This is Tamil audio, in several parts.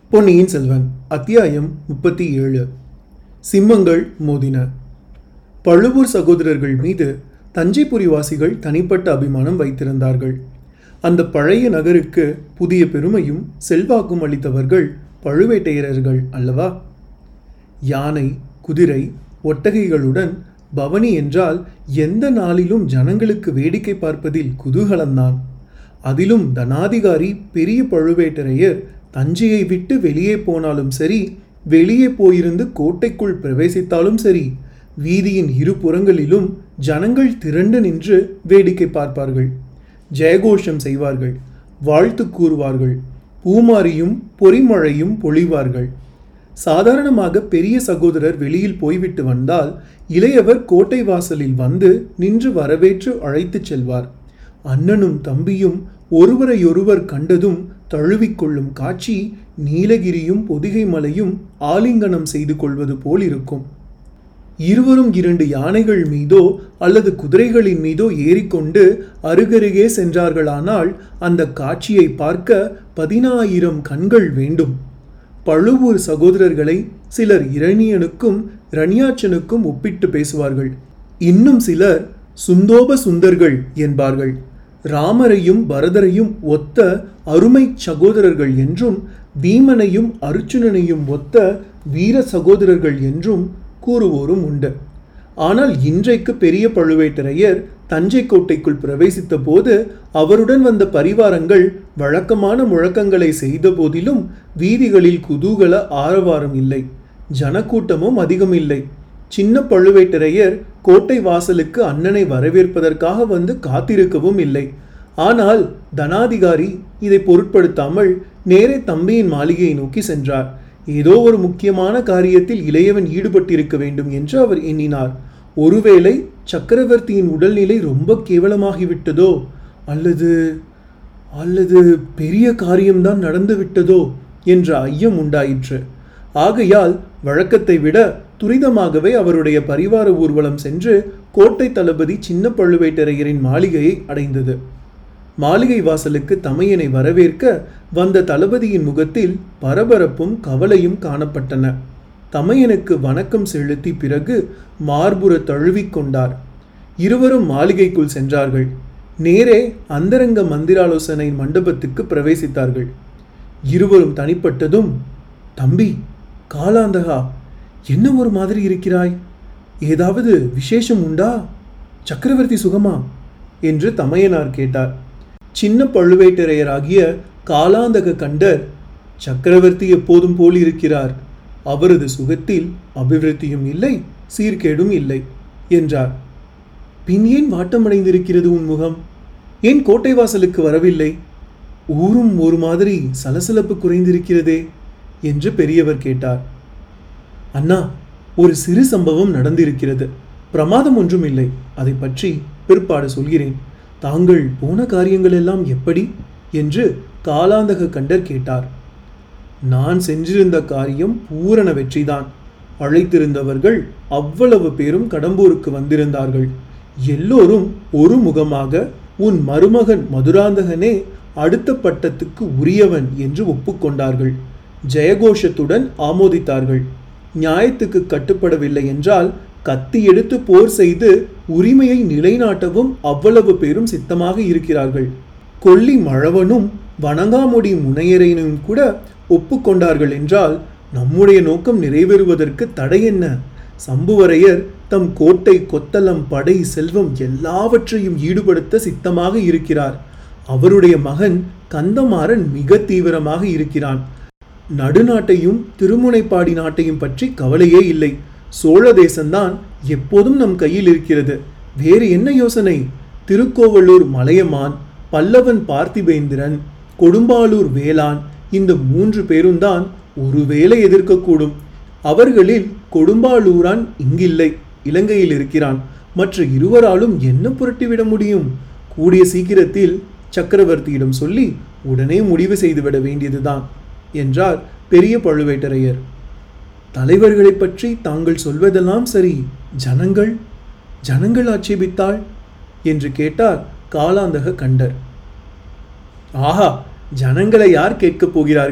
பொன்னியின் செல்வன் அத்தியாயம் முப்பத்தி ஏழு சிம்மங்கள் மோதின பழுவூர் சகோதரர்கள் மீது தஞ்சைபுரிவாசிகள் தனிப்பட்ட அபிமானம் வைத்திருந்தார்கள் அந்த பழைய நகருக்கு புதிய பெருமையும் செல்வாக்கும் அளித்தவர்கள் பழுவேட்டையரர்கள் அல்லவா யானை குதிரை ஒட்டகைகளுடன் பவனி என்றால் எந்த நாளிலும் ஜனங்களுக்கு வேடிக்கை பார்ப்பதில் குதூகலம்தான் அதிலும் தனாதிகாரி பெரிய பழுவேட்டரையர் தஞ்சையை விட்டு வெளியே போனாலும் சரி வெளியே போயிருந்து கோட்டைக்குள் பிரவேசித்தாலும் சரி வீதியின் இரு புறங்களிலும் ஜனங்கள் திரண்டு நின்று வேடிக்கை பார்ப்பார்கள் ஜெயகோஷம் செய்வார்கள் வாழ்த்து கூறுவார்கள் பூமாரியும் பொறிமழையும் பொழிவார்கள் சாதாரணமாக பெரிய சகோதரர் வெளியில் போய்விட்டு வந்தால் இளையவர் கோட்டை வாசலில் வந்து நின்று வரவேற்று அழைத்துச் செல்வார் அண்ணனும் தம்பியும் ஒருவரையொருவர் கண்டதும் தழுவிக்கொள்ளும் காட்சி நீலகிரியும் பொதிகை மலையும் ஆலிங்கனம் செய்து கொள்வது போல் இருக்கும் இருவரும் இரண்டு யானைகள் மீதோ அல்லது குதிரைகளின் மீதோ ஏறிக்கொண்டு அருகருகே சென்றார்களானால் அந்த காட்சியை பார்க்க பதினாயிரம் கண்கள் வேண்டும் பழுவூர் சகோதரர்களை சிலர் இரணியனுக்கும் ரணியாச்சனுக்கும் ஒப்பிட்டு பேசுவார்கள் இன்னும் சிலர் சுந்தோப சுந்தர்கள் என்பார்கள் ராமரையும் பரதரையும் ஒத்த அருமை சகோதரர்கள் என்றும் பீமனையும் அர்ச்சுனனையும் ஒத்த வீர சகோதரர்கள் என்றும் கூறுவோரும் உண்டு ஆனால் இன்றைக்கு பெரிய பழுவேட்டரையர் தஞ்சை கோட்டைக்குள் பிரவேசித்த போது அவருடன் வந்த பரிவாரங்கள் வழக்கமான முழக்கங்களை செய்த போதிலும் வீதிகளில் குதூகல ஆரவாரம் இல்லை ஜனக்கூட்டமும் அதிகம் இல்லை சின்ன பழுவேட்டரையர் கோட்டை வாசலுக்கு அண்ணனை வரவேற்பதற்காக வந்து காத்திருக்கவும் இல்லை ஆனால் தனாதிகாரி இதை பொருட்படுத்தாமல் நேரே தம்பியின் மாளிகையை நோக்கி சென்றார் ஏதோ ஒரு முக்கியமான காரியத்தில் இளையவன் ஈடுபட்டிருக்க வேண்டும் என்று அவர் எண்ணினார் ஒருவேளை சக்கரவர்த்தியின் உடல்நிலை ரொம்ப கேவலமாகிவிட்டதோ அல்லது அல்லது பெரிய காரியம்தான் நடந்து விட்டதோ என்ற ஐயம் உண்டாயிற்று ஆகையால் வழக்கத்தை விட துரிதமாகவே அவருடைய பரிவார ஊர்வலம் சென்று கோட்டை தளபதி சின்ன பழுவேட்டரையரின் மாளிகையை அடைந்தது மாளிகை வாசலுக்கு தமையனை வரவேற்க வந்த தளபதியின் முகத்தில் பரபரப்பும் கவலையும் காணப்பட்டன தமையனுக்கு வணக்கம் செலுத்தி பிறகு மார்புற தழுவிக்கொண்டார் இருவரும் மாளிகைக்குள் சென்றார்கள் நேரே அந்தரங்க மந்திராலோசனை மண்டபத்துக்கு பிரவேசித்தார்கள் இருவரும் தனிப்பட்டதும் தம்பி காலாந்தகா என்ன ஒரு மாதிரி இருக்கிறாய் ஏதாவது விசேஷம் உண்டா சக்கரவர்த்தி சுகமா என்று தமையனார் கேட்டார் சின்ன பழுவேட்டரையராகிய காலாந்தக கண்டர் சக்கரவர்த்தி எப்போதும் போல் இருக்கிறார் அவரது சுகத்தில் அபிவிருத்தியும் இல்லை சீர்கேடும் இல்லை என்றார் பின் ஏன் வாட்டமடைந்திருக்கிறது உன் முகம் ஏன் கோட்டை வாசலுக்கு வரவில்லை ஊரும் ஒரு மாதிரி சலசலப்பு குறைந்திருக்கிறதே என்று பெரியவர் கேட்டார் அண்ணா ஒரு சிறு சம்பவம் நடந்திருக்கிறது பிரமாதம் ஒன்றும் இல்லை அதை பற்றி பிற்பாடு சொல்கிறேன் தாங்கள் போன காரியங்கள் எல்லாம் எப்படி என்று காலாந்தக கண்டர் கேட்டார் நான் சென்றிருந்த காரியம் பூரண வெற்றிதான் அழைத்திருந்தவர்கள் அவ்வளவு பேரும் கடம்பூருக்கு வந்திருந்தார்கள் எல்லோரும் ஒரு முகமாக உன் மருமகன் மதுராந்தகனே அடுத்த பட்டத்துக்கு உரியவன் என்று ஒப்புக்கொண்டார்கள் ஜெயகோஷத்துடன் ஆமோதித்தார்கள் நியாயத்துக்கு கட்டுப்படவில்லை என்றால் கத்தி எடுத்து போர் செய்து உரிமையை நிலைநாட்டவும் அவ்வளவு பேரும் சித்தமாக இருக்கிறார்கள் கொல்லி மழவனும் வணங்காமுடி முனையரைனும் கூட ஒப்புக்கொண்டார்கள் என்றால் நம்முடைய நோக்கம் நிறைவேறுவதற்கு தடை என்ன சம்புவரையர் தம் கோட்டை கொத்தளம் படை செல்வம் எல்லாவற்றையும் ஈடுபடுத்த சித்தமாக இருக்கிறார் அவருடைய மகன் கந்தமாறன் மிக தீவிரமாக இருக்கிறான் நடுநாட்டையும் திருமுனைப்பாடி நாட்டையும் பற்றி கவலையே இல்லை சோழ தேசம்தான் எப்போதும் நம் கையில் இருக்கிறது வேறு என்ன யோசனை திருக்கோவலூர் மலையமான் பல்லவன் பார்த்திபேந்திரன் கொடும்பாலூர் வேளான் இந்த மூன்று பேரும் தான் ஒருவேளை எதிர்க்கக்கூடும் அவர்களில் கொடும்பாலூரான் இங்கில்லை இலங்கையில் இருக்கிறான் மற்ற இருவராலும் என்ன புரட்டிவிட முடியும் கூடிய சீக்கிரத்தில் சக்கரவர்த்தியிடம் சொல்லி உடனே முடிவு செய்துவிட வேண்டியதுதான் என்றார் பெரிய பழுவேட்டரையர் தலைவர்களைப் பற்றி தாங்கள் சொல்வதெல்லாம் சரி ஜனங்கள் ஜனங்கள் ஆட்சேபித்தாள் என்று கேட்டார் காலாந்தக கண்டர் ஆஹா ஜனங்களை யார் கேட்கப் போகிறார்கள்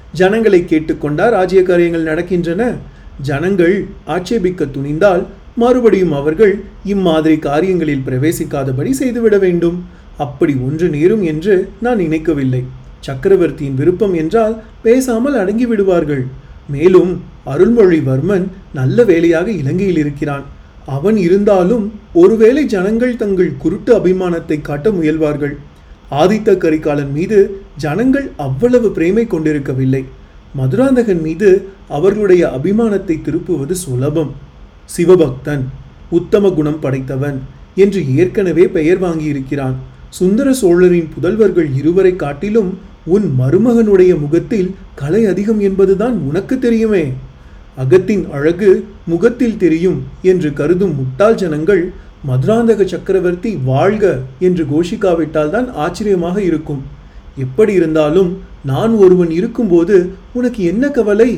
ஜனங்களை கேட்டுக்கொண்டா ராஜ்ய காரியங்கள் நடக்கின்றன ஜனங்கள் ஆட்சேபிக்க துணிந்தால் மறுபடியும் அவர்கள் இம்மாதிரி காரியங்களில் பிரவேசிக்காதபடி செய்துவிட வேண்டும் அப்படி ஒன்று நேரும் என்று நான் நினைக்கவில்லை சக்கரவர்த்தியின் விருப்பம் என்றால் பேசாமல் அடங்கி விடுவார்கள் மேலும் அருள்மொழிவர்மன் நல்ல வேலையாக இலங்கையில் இருக்கிறான் அவன் இருந்தாலும் ஒருவேளை ஜனங்கள் தங்கள் குருட்டு அபிமானத்தை காட்ட முயல்வார்கள் ஆதித்த கரிகாலன் மீது ஜனங்கள் அவ்வளவு பிரேமை கொண்டிருக்கவில்லை மதுராந்தகன் மீது அவர்களுடைய அபிமானத்தை திருப்புவது சுலபம் சிவபக்தன் உத்தம குணம் படைத்தவன் என்று ஏற்கனவே பெயர் வாங்கியிருக்கிறான் சுந்தர சோழரின் புதல்வர்கள் இருவரை காட்டிலும் உன் மருமகனுடைய முகத்தில் கலை அதிகம் என்பதுதான் உனக்கு தெரியுமே அகத்தின் அழகு முகத்தில் தெரியும் என்று கருதும் முட்டாள் ஜனங்கள் மதுராந்தக சக்கரவர்த்தி வாழ்க என்று கோஷிக்காவிட்டால் தான் ஆச்சரியமாக இருக்கும் எப்படி இருந்தாலும் நான் ஒருவன் இருக்கும்போது உனக்கு என்ன கவலை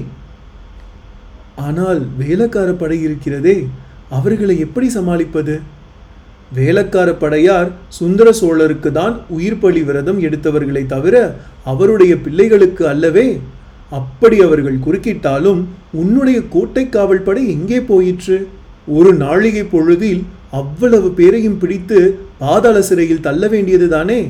ஆனால் வேலைக்கார படை இருக்கிறதே அவர்களை எப்படி சமாளிப்பது வேலைக்கார படையார் சுந்தர சோழருக்கு தான் உயிர் பலி விரதம் எடுத்தவர்களை தவிர அவருடைய பிள்ளைகளுக்கு அல்லவே அப்படி அவர்கள் குறுக்கிட்டாலும் உன்னுடைய கோட்டை காவல் படை எங்கே போயிற்று ஒரு நாழிகை பொழுதில் அவ்வளவு பேரையும் பிடித்து பாதாள சிறையில் தள்ள வேண்டியதுதானே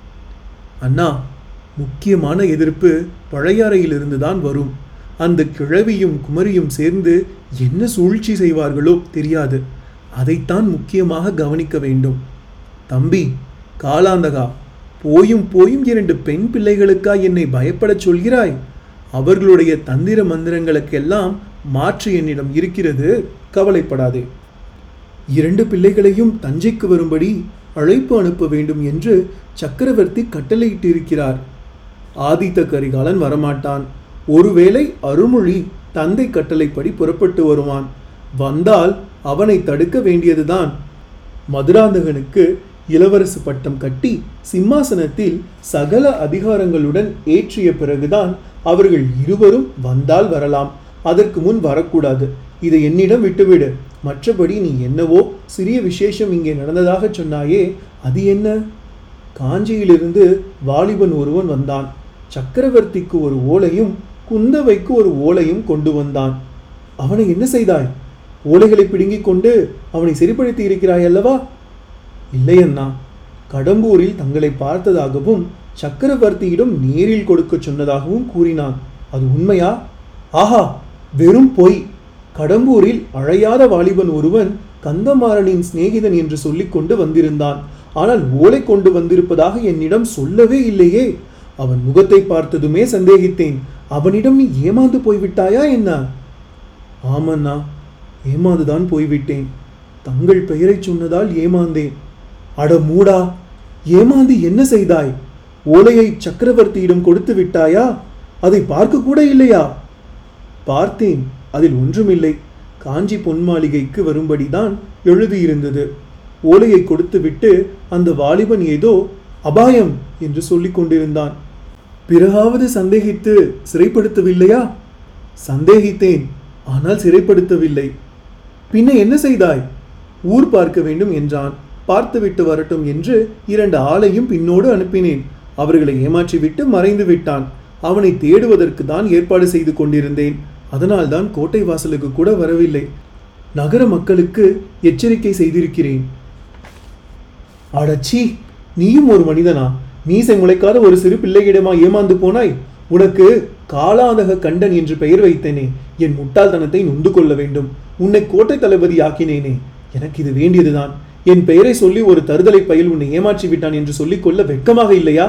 அண்ணா முக்கியமான எதிர்ப்பு பழையாறையிலிருந்து தான் வரும் அந்த கிழவியும் குமரியும் சேர்ந்து என்ன சூழ்ச்சி செய்வார்களோ தெரியாது அதைத்தான் முக்கியமாக கவனிக்க வேண்டும் தம்பி காலாந்தகா போயும் போயும் இரண்டு பெண் பிள்ளைகளுக்கா என்னை பயப்படச் சொல்கிறாய் அவர்களுடைய தந்திர மந்திரங்களுக்கெல்லாம் மாற்று என்னிடம் இருக்கிறது கவலைப்படாதே இரண்டு பிள்ளைகளையும் தஞ்சைக்கு வரும்படி அழைப்பு அனுப்ப வேண்டும் என்று சக்கரவர்த்தி கட்டளையிட்டிருக்கிறார் ஆதித்த கரிகாலன் வரமாட்டான் ஒருவேளை அருள்மொழி தந்தை கட்டளைப்படி புறப்பட்டு வருவான் வந்தால் அவனை தடுக்க வேண்டியதுதான் மதுராந்தகனுக்கு இளவரசு பட்டம் கட்டி சிம்மாசனத்தில் சகல அதிகாரங்களுடன் ஏற்றிய பிறகுதான் அவர்கள் இருவரும் வந்தால் வரலாம் அதற்கு முன் வரக்கூடாது இதை என்னிடம் விட்டுவிடு மற்றபடி நீ என்னவோ சிறிய விசேஷம் இங்கே நடந்ததாக சொன்னாயே அது என்ன காஞ்சியிலிருந்து வாலிபன் ஒருவன் வந்தான் சக்கரவர்த்திக்கு ஒரு ஓலையும் குந்தவைக்கு ஒரு ஓலையும் கொண்டு வந்தான் அவனை என்ன செய்தாய் ஓலைகளை பிடுங்கிக் கொண்டு அவனை சரிப்படுத்தி இருக்கிறாய் அல்லவா இல்லை அண்ணா கடம்பூரில் தங்களை பார்த்ததாகவும் சக்கரவர்த்தியிடம் நேரில் கொடுக்கச் சொன்னதாகவும் கூறினான் அது உண்மையா ஆஹா வெறும் பொய் கடம்பூரில் அழையாத வாலிபன் ஒருவன் கந்தமாறனின் சிநேகிதன் என்று சொல்லிக்கொண்டு வந்திருந்தான் ஆனால் ஓலை கொண்டு வந்திருப்பதாக என்னிடம் சொல்லவே இல்லையே அவன் முகத்தை பார்த்ததுமே சந்தேகித்தேன் அவனிடம் நீ ஏமாந்து போய்விட்டாயா என்ன ஆமண்ணா ஏமாந்துதான் போய்விட்டேன் தங்கள் பெயரைச் சொன்னதால் ஏமாந்தேன் அட மூடா ஏமாந்து என்ன செய்தாய் ஓலையை சக்கரவர்த்தியிடம் கொடுத்து விட்டாயா அதை பார்க்க கூட இல்லையா பார்த்தேன் அதில் ஒன்றுமில்லை காஞ்சி பொன் மாளிகைக்கு வரும்படிதான் எழுதியிருந்தது ஓலையை கொடுத்துவிட்டு அந்த வாலிபன் ஏதோ அபாயம் என்று சொல்லிக் கொண்டிருந்தான் பிறகாவது சந்தேகித்து சிறைப்படுத்தவில்லையா சந்தேகித்தேன் ஆனால் சிறைப்படுத்தவில்லை பின்ன என்ன செய்தாய் ஊர் பார்க்க வேண்டும் என்றான் பார்த்துவிட்டு வரட்டும் என்று இரண்டு ஆளையும் பின்னோடு அனுப்பினேன் அவர்களை ஏமாற்றிவிட்டு மறைந்து விட்டான் அவனை தேடுவதற்கு தான் ஏற்பாடு செய்து கொண்டிருந்தேன் அதனால்தான் கோட்டை வாசலுக்கு கூட வரவில்லை நகர மக்களுக்கு எச்சரிக்கை செய்திருக்கிறேன் அடச்சி நீயும் ஒரு மனிதனா மீசை முளைக்காத ஒரு சிறு பிள்ளையிடமா ஏமாந்து போனாய் உனக்கு காலாந்தக கண்டன் என்று பெயர் வைத்தேனே என் முட்டாள்தனத்தை நொந்து கொள்ள வேண்டும் உன்னை கோட்டை தளபதி ஆக்கினேனே எனக்கு இது வேண்டியதுதான் என் பெயரை சொல்லி ஒரு தருதலை பயில் உன்னை ஏமாற்றி விட்டான் என்று சொல்லிக்கொள்ள வெட்கமாக இல்லையா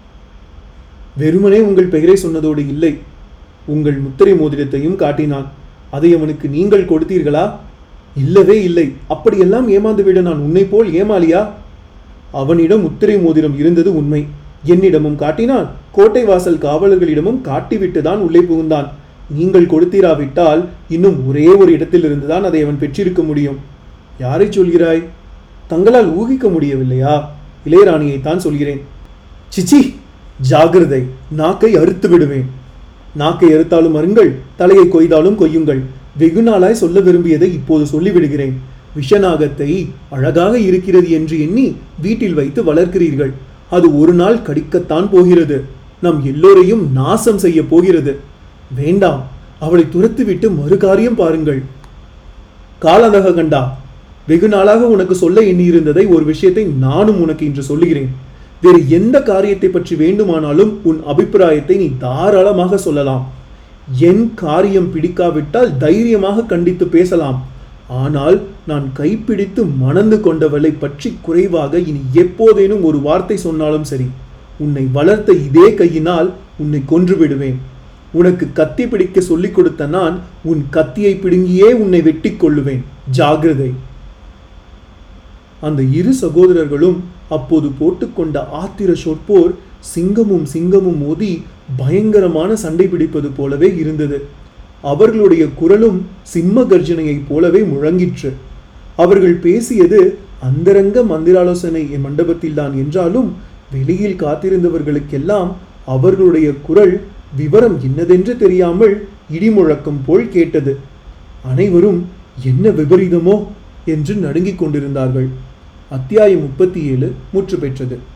வெறுமனே உங்கள் பெயரை சொன்னதோடு இல்லை உங்கள் முத்திரை மோதிரத்தையும் காட்டினான் அதை அவனுக்கு நீங்கள் கொடுத்தீர்களா இல்லவே இல்லை அப்படியெல்லாம் ஏமாந்து விட நான் உன்னை போல் ஏமாளியா அவனிடம் முத்திரை மோதிரம் இருந்தது உண்மை என்னிடமும் காட்டினான் கோட்டை வாசல் காவலர்களிடமும் காட்டிவிட்டுதான் உள்ளே புகுந்தான் நீங்கள் கொடுத்தீராவிட்டால் இன்னும் ஒரே ஒரு இடத்திலிருந்து தான் அதை அவன் பெற்றிருக்க முடியும் யாரை சொல்கிறாய் தங்களால் ஊகிக்க முடியவில்லையா இளையராணியைத்தான் சொல்கிறேன் சிச்சி ஜாகிரதை நாக்கை அறுத்து விடுவேன் நாக்கை அறுத்தாலும் அருங்கள் தலையை கொய்தாலும் கொய்யுங்கள் வெகு நாளாய் சொல்ல விரும்பியதை இப்போது சொல்லிவிடுகிறேன் விஷநாகத்தை அழகாக இருக்கிறது என்று எண்ணி வீட்டில் வைத்து வளர்க்கிறீர்கள் அது ஒரு நாள் கடிக்கத்தான் போகிறது நம் எல்லோரையும் நாசம் செய்ய போகிறது வேண்டாம் அவளை துரத்துவிட்டு மறு காரியம் பாருங்கள் காலநக கண்டா வெகு நாளாக உனக்கு சொல்ல எண்ணியிருந்ததை ஒரு விஷயத்தை நானும் உனக்கு இன்று சொல்லுகிறேன் வேறு எந்த காரியத்தை பற்றி வேண்டுமானாலும் உன் அபிப்பிராயத்தை நீ தாராளமாக சொல்லலாம் என் காரியம் பிடிக்காவிட்டால் தைரியமாக கண்டித்து பேசலாம் ஆனால் நான் கைப்பிடித்து மணந்து கொண்டவளை பற்றி குறைவாக இனி எப்போதேனும் ஒரு வார்த்தை சொன்னாலும் சரி உன்னை வளர்த்த இதே கையினால் உன்னை கொன்று விடுவேன் உனக்கு கத்தி பிடிக்க சொல்லிக் கொடுத்த நான் உன் கத்தியை பிடுங்கியே உன்னை வெட்டிக் கொள்ளுவேன் ஜாகிரதை அந்த இரு சகோதரர்களும் அப்போது போட்டுக்கொண்ட ஆத்திர சொற்போர் சிங்கமும் சிங்கமும் மோதி பயங்கரமான சண்டை பிடிப்பது போலவே இருந்தது அவர்களுடைய குரலும் சிம்ம கர்ஜனையைப் போலவே முழங்கிற்று அவர்கள் பேசியது அந்தரங்க மந்திராலோசனை மண்டபத்தில்தான் என்றாலும் வெளியில் காத்திருந்தவர்களுக்கெல்லாம் அவர்களுடைய குரல் விவரம் என்னதென்று தெரியாமல் இடிமுழக்கம் போல் கேட்டது அனைவரும் என்ன விபரீதமோ என்று நடுங்கிக் கொண்டிருந்தார்கள் அத்தியாயம் முப்பத்தி ஏழு முற்று பெற்றது